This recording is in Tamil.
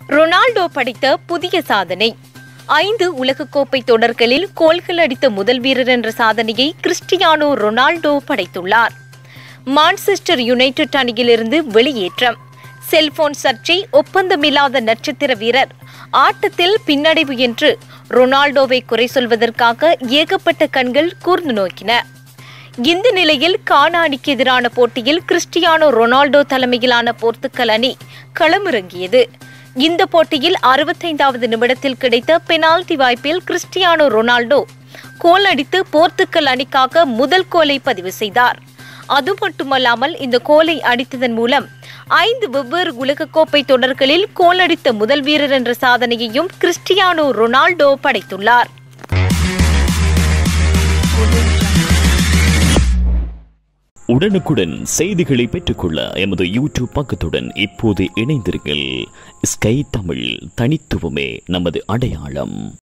ரொனால்டோ படைத்த புதிய சாதனை ஐந்து உலகக்கோப்பை தொடர்களில் கோல்கள் அடித்த முதல் வீரர் என்ற சாதனையை கிறிஸ்டியானோ ரொனால்டோ படைத்துள்ளார் மான்செஸ்டர் யுனைடெட் அணியிலிருந்து வெளியேற்றம் செல்போன் சர்ச்சை ஒப்பந்தமில்லாத நட்சத்திர வீரர் ஆட்டத்தில் பின்னடைவு என்று ரொனால்டோவை குறை சொல்வதற்காக ஏகப்பட்ட கண்கள் கூர்ந்து நோக்கின இந்த நிலையில் கானா அணிக்கு எதிரான போட்டியில் கிறிஸ்டியானோ ரொனால்டோ தலைமையிலான போர்த்துக்கல் அணி களமிறங்கியது இந்த போட்டியில் அறுபத்தைந்தாவது நிமிடத்தில் கிடைத்த பெனால்டி வாய்ப்பில் கிறிஸ்டியானோ ரொனால்டோ கோல் அடித்து போர்த்துக்கல் அணிக்காக முதல் கோலை பதிவு செய்தார் அது மட்டுமல்லாமல் இந்த கோலை அடித்ததன் மூலம் ஐந்து வெவ்வேறு உலகக்கோப்பை தொடர்களில் கோல் அடித்த முதல் வீரர் என்ற சாதனையையும் கிறிஸ்டியானோ ரொனால்டோ படைத்துள்ளார் உடனுக்குடன் செய்திகளை பெற்றுக்கொள்ள எமது யூடியூப் பக்கத்துடன் இப்போது இணைந்திருங்கள் ஸ்கை தமிழ் தனித்துவமே நமது அடையாளம்